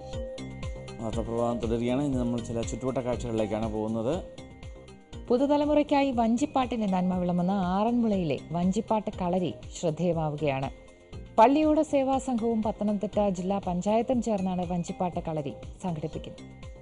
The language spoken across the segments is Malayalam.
വാർത്താപ്രവാഹം തുടരുകയാണ് ഇന്ന് നമ്മൾ ചില ചുറ്റുവട്ട കാഴ്ചകളിലേക്കാണ് പോകുന്നത് പുതുതലമുറയ്ക്കായി വഞ്ചിപ്പാട്ടിന്റെ നന്മ വിളമ്പുന്ന ആറന്മുളയിലെ വഞ്ചിപ്പാട്ട് കളരി ശ്രദ്ധേയമാവുകയാണ് പള്ളിയോട സേവാ സംഘവും പത്തനംതിട്ട ജില്ലാ പഞ്ചായത്തും ചേർന്നാണ് വഞ്ചിപ്പാട്ട് കളരി സംഘടിപ്പിക്കുന്നത്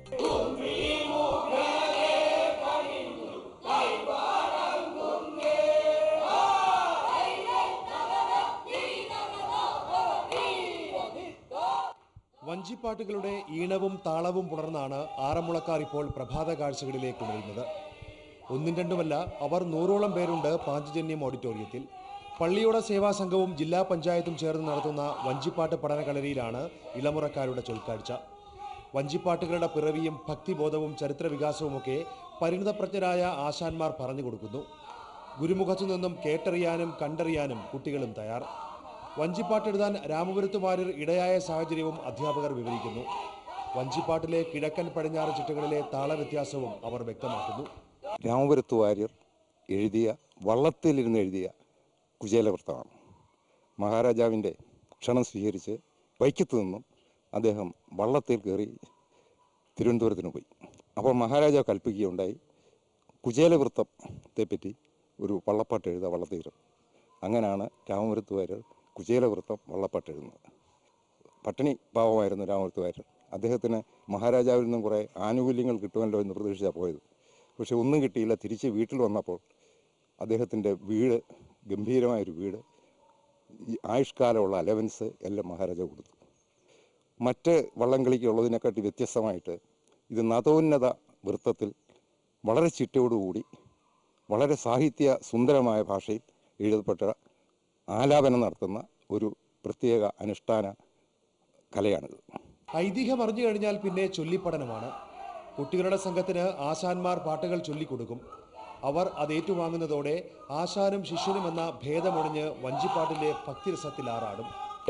വഞ്ചിപ്പാട്ടുകളുടെ ഈണവും താളവും പുണർന്നാണ് ആറന്മുളക്കാർ ഇപ്പോൾ പ്രഭാത കാഴ്ചകളിലേക്ക് ഉണരുന്നത് ഒന്നും രണ്ടുമല്ല അവർ നൂറോളം പേരുണ്ട് പാഞ്ചജന്യം ഓഡിറ്റോറിയത്തിൽ പള്ളിയോട സേവാ സംഘവും ജില്ലാ പഞ്ചായത്തും ചേർന്ന് നടത്തുന്ന വഞ്ചിപ്പാട്ട് പഠന കളരിയിലാണ് ഇളമുറക്കാരുടെ ചൊൽക്കാഴ്ച വഞ്ചിപ്പാട്ടുകളുടെ പിറവിയും ഭക്തിബോധവും ചരിത്ര വികാസവുമൊക്കെ പരിണിതപ്രജ്ഞരായ ആശാന്മാർ പറഞ്ഞു കൊടുക്കുന്നു ഗുരുമുഖത്തു നിന്നും കേട്ടറിയാനും കണ്ടറിയാനും കുട്ടികളും തയ്യാർ വഞ്ചിപ്പാട്ടെഴുതാൻ രാമപുരത്ത് വാര്യർ ഇടയായ സാഹചര്യവും അധ്യാപകർ വിവരിക്കുന്നു വഞ്ചിപ്പാട്ടിലെ കിഴക്കൻ പടിഞ്ഞാറ് ചിട്ടകളിലെ താളവ്യത്യാസവും അവർ വ്യക്തമാക്കുന്നു രാമപുരത്ത് വാര്യർ എഴുതിയ വള്ളത്തിലിരുന്ന് എഴുതിയ കുചേലവൃത്തമാണ് മഹാരാജാവിൻ്റെ ക്ഷണം സ്വീകരിച്ച് വൈക്കത്ത് നിന്നും അദ്ദേഹം വള്ളത്തിൽ കയറി തിരുവനന്തപുരത്തിന് പോയി അപ്പോൾ മഹാരാജാവ് കൽപ്പിക്കുകയുണ്ടായി കുചേലവൃത്തത്തെപ്പറ്റി ഒരു വള്ളപ്പാട്ട് എഴുതുക വള്ളത്തിൽ അങ്ങനെയാണ് രാമപുരത്ത് വാര്യർ കുചേലവൃത്തം വള്ളപ്പാട്ട് എഴുതുന്നത് പട്ടിണി പാവമായിരുന്നു രാമപുരത്ത് വാര്യർ അദ്ദേഹത്തിന് മഹാരാജാവിൽ നിന്നും കുറേ ആനുകൂല്യങ്ങൾ കിട്ടുമല്ലോ എന്ന് പ്രതീക്ഷിച്ചാണ് പോയത് പക്ഷെ ഒന്നും കിട്ടിയില്ല തിരിച്ച് വീട്ടിൽ വന്നപ്പോൾ അദ്ദേഹത്തിൻ്റെ വീട് ഗംഭീരമായൊരു വീട് ഈ ആയുഷ്കാലമുള്ള അലവൻസ് എല്ലാം മഹാരാജാവ് കൊടുത്തു മറ്റ് വള്ളംകളിക്കുള്ളതിനെക്കാട്ടി വ്യത്യസ്തമായിട്ട് ഇത് നതോന്നത വൃത്തത്തിൽ വളരെ ചിട്ടയോടുകൂടി വളരെ സാഹിത്യ സുന്ദരമായ ഭാഷയിൽ എഴുതപ്പെട്ട ആലാപനം നടത്തുന്ന ഒരു പ്രത്യേക അനുഷ്ഠാന കലയാണിത് ഐതിഹ്യം അറിഞ്ഞു കഴിഞ്ഞാൽ പിന്നെ ചൊല്ലിപ്പഠനമാണ് കുട്ടികളുടെ സംഘത്തിന് ആശാന്മാർ പാട്ടുകൾ ചൊല്ലിക്കൊടുക്കും അവർ അത് ഏറ്റുവാങ്ങുന്നതോടെ ആശാനും ശിഷ്യനും എന്ന ഭേദമൊഴിഞ്ഞ് വഞ്ചിപ്പാട്ടിന്റെ ഭക്തിരസത്തിൽ ആറാടും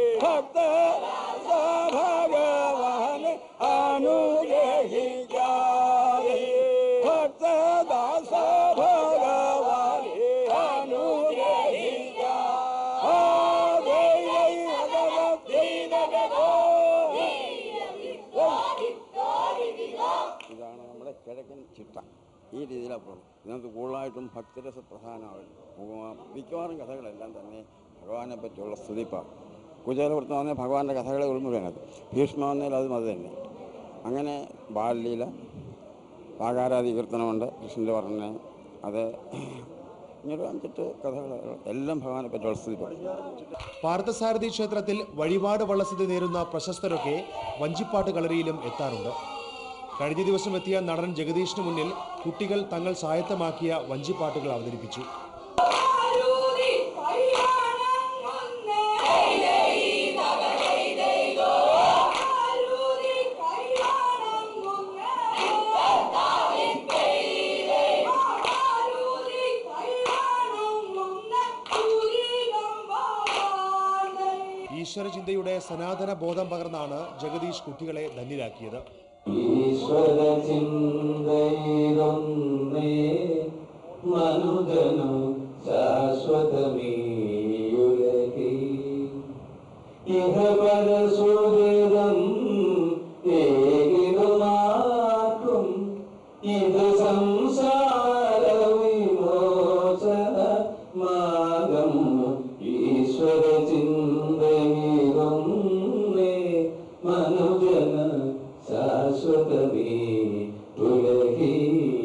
ഇതാണ് നമ്മുടെ കിഴക്കൻ ചിട്ട ഈ രീതിയിലാണ് പോകുന്നത് ഇതിനകത്ത് കൂടുതലായിട്ടും ഭക്തിരസ പ്രധാനമാണ് മിക്കവാറും കഥകളെല്ലാം തന്നെ ഭഗവാനെ പറ്റിയുള്ള സ്തുതിപ്പാണ് കുചേലവൃത്തം പറഞ്ഞാൽ ഭഗവാന്റെ കഥകളെ ഉൾമുഴുവനത് ഭീഷ്മ വന്നാൽ അതും അത് തന്നെ അങ്ങനെ ബാലലീല പാകാരാതി കീർത്തനമുണ്ട് കൃഷ്ണൻ്റെ പറഞ്ഞ അത് ഇങ്ങനെ അഞ്ചെട്ട് കഥകൾ എല്ലാം ഭഗവാനെ പറ്റിയുള്ള സ്തുതിപ്പാണ് പാർത്ഥസാരഥി ക്ഷേത്രത്തിൽ വഴിപാട് വള്ളസ്ഥിതി നേരുന്ന പ്രശസ്തരൊക്കെ വഞ്ചിപ്പാട്ട് കളരിയിലും എത്താറുണ്ട് കഴിഞ്ഞ ദിവസം എത്തിയ നടൻ ജഗദീഷിന് മുന്നിൽ കുട്ടികൾ തങ്ങൾ സായത്തമാക്കിയ വഞ്ചിപ്പാട്ടുകൾ അവതരിപ്പിച്ചു ഈശ്വരചിന്തയുടെ സനാതന ബോധം പകർന്നാണ് ജഗദീഷ് കുട്ടികളെ ധന്യരാക്കിയത് ഈശ്വര ചിന്തയിലൊന്നേ മനുജനു ശാശ്വതമീയുലകി ഇഹപര സുഹൃതം ഏകിലുമാക്കും ഇത് സംസാര വിമോചന മാർഗം ഈശ്വര ചിന്തയിലൊന്നേ മനുജന ശാശ്വതമേ തുലകി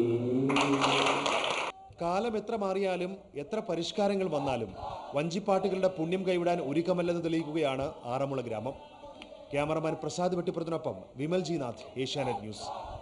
കാലം എത്ര മാറിയാലും എത്ര പരിഷ്കാരങ്ങൾ വന്നാലും വഞ്ചിപ്പാട്ടുകളുടെ പുണ്യം കൈവിടാൻ ഒരുക്കമല്ലെന്ന് തെളിയിക്കുകയാണ് ആറന്മുള ഗ്രാമം ക്യാമറമാൻ പ്രസാദ് വെട്ടിപ്പുറത്തിനൊപ്പം വിമൽ ജി നാഥ് ഏഷ്യാനെറ്റ് ന്യൂസ്